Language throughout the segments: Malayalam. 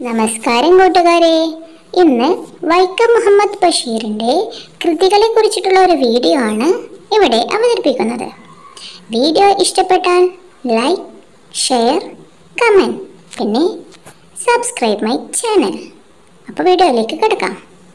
നമസ്കാരം കൂട്ടുകാരെ ഇന്ന് വൈക്കം മുഹമ്മദ് ബഷീറിന്റെ കൃതികളെ കുറിച്ചിട്ടുള്ള ഒരു വീഡിയോ ആണ് ഇവിടെ അവതരിപ്പിക്കുന്നത് വീഡിയോ ഇഷ്ടപ്പെട്ടാൽ ലൈക്ക് ഷെയർ കമൻറ്റ് പിന്നെ സബ്സ്ക്രൈബ് മൈ ചാനൽ അപ്പോൾ വീഡിയോയിലേക്ക് കിടക്കാം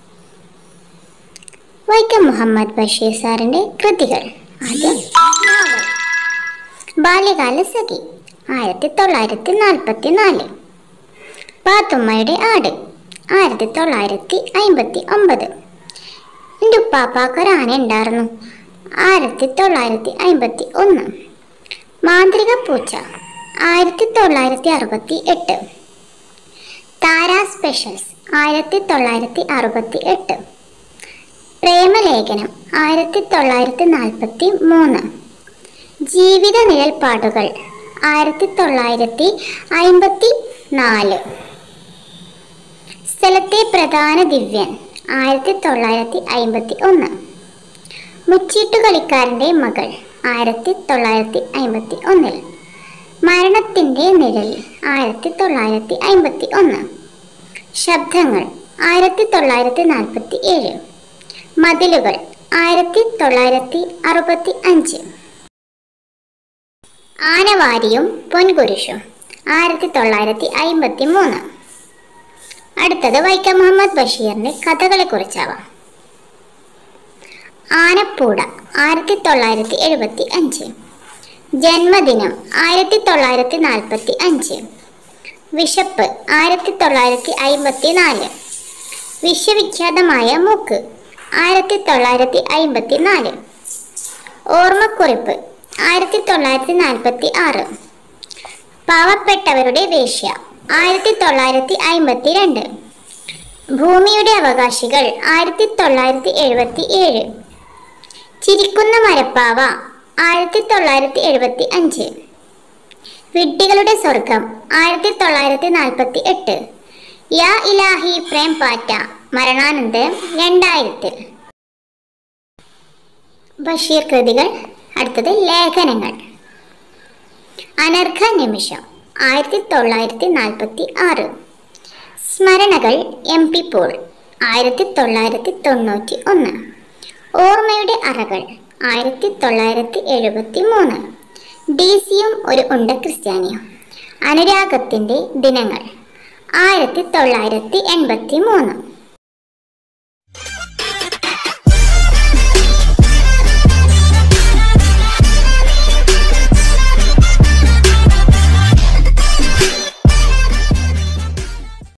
വൈക്കം മുഹമ്മദ് ബഷീർ സാറിന്റെ കൃതികൾ ആദ്യം നോവൽ. ബാല്യകാല സഖി ആയിരത്തി തൊള്ളായിരത്തി നാൽപ്പത്തി നാല് പാത്തുമ്മയുടെ ആട് ആയിരത്തി തൊള്ളായിരത്തി അമ്പത്തി ഒമ്പത് എൻ്റെ ഉപ്പാപ്പാക്കൊരാന ഉണ്ടായിരുന്നു ആയിരത്തി തൊള്ളായിരത്തി അമ്പത്തി ഒന്ന് മാന്ത്രിക പൂച്ച ആയിരത്തി തൊള്ളായിരത്തി അറുപത്തി എട്ട് താര സ്പെഷ്യൽസ് ആയിരത്തി തൊള്ളായിരത്തി അറുപത്തി എട്ട് പ്രേമലേഖനം ആയിരത്തി തൊള്ളായിരത്തി നാൽപ്പത്തി മൂന്ന് ജീവിത നിഴൽപ്പാടുകൾ ആയിരത്തി തൊള്ളായിരത്തി അമ്പത്തി നാല് സ്ഥലത്തെ പ്രധാന ദിവ്യൻ ആയിരത്തി തൊള്ളായിരത്തി അമ്പത്തി ഒന്ന് മുച്ചീട്ടു കളിക്കാരൻ്റെ മകൾ ആയിരത്തി തൊള്ളായിരത്തി അമ്പത്തി ഒന്നിൽ മരണത്തിൻ്റെ നിഴൽ ആയിരത്തി തൊള്ളായിരത്തി അമ്പത്തി ഒന്ന് ശബ്ദങ്ങൾ ആയിരത്തി തൊള്ളായിരത്തി നാൽപ്പത്തി ഏഴ് മതിലുകൾ ആയിരത്തി തൊള്ളായിരത്തി അറുപത്തി അഞ്ച് ആനവാരിയും പൊൻകുരിശും ആയിരത്തി തൊള്ളായിരത്തി അമ്പത്തി മൂന്ന് അടുത്തത് വൈക്കം മുഹമ്മദ് ബഷീറിന്റെ കഥകളെ കുറിച്ചാവാം ആനപ്പൂട ആയിരത്തി തൊള്ളായിരത്തി എഴുപത്തി അഞ്ച് ജന്മദിനം ആയിരത്തി തൊള്ളായിരത്തി നാൽപ്പത്തി അഞ്ച് വിശപ്പ് ആയിരത്തി തൊള്ളായിരത്തി അമ്പത്തി നാല് വിശ്വവിഖ്യാതമായ മൂക്ക് ആയിരത്തി തൊള്ളായിരത്തി അമ്പത്തി നാല് ഓർമ്മക്കുറിപ്പ് ആയിരത്തി തൊള്ളായിരത്തി നാൽപ്പത്തി ആറ് പാവപ്പെട്ടവരുടെ വേശ്യ ആയിരത്തി തൊള്ളായിരത്തി അമ്പത്തി രണ്ട് ഭൂമിയുടെ അവകാശികൾ ആയിരത്തി തൊള്ളായിരത്തി എഴുപത്തി ഏഴ് ചിരിക്കുന്ന മരപ്പാവ ആയിരത്തി തൊള്ളായിരത്തി എഴുപത്തി അഞ്ച് വിഡ്ഢികളുടെ സ്വർഗം ആയിരത്തി തൊള്ളായിരത്തി നാൽപ്പത്തി എട്ട് യാ ഇലാഹി പ്രേം പാറ്റ മരണാനന്തരം രണ്ടായിരത്തിൽ ബഷീർ കൃതികൾ അടുത്തത് ലേഖനങ്ങൾ അനർഘ നിമിഷം ആയിരത്തി തൊള്ളായിരത്തി നാൽപ്പത്തി ആറ് സ്മരണകൾ എം പി പോൾ ആയിരത്തി തൊള്ളായിരത്തി തൊണ്ണൂറ്റി ഒന്ന് ഓർമ്മയുടെ അറകൾ ആയിരത്തി തൊള്ളായിരത്തി എഴുപത്തി മൂന്ന് ഡി സിയും ഒരു ഉണ്ട ക്രിസ്ത്യാനിയും അനുരാഗത്തിൻ്റെ ദിനങ്ങൾ ആയിരത്തി തൊള്ളായിരത്തി എൺപത്തി മൂന്ന്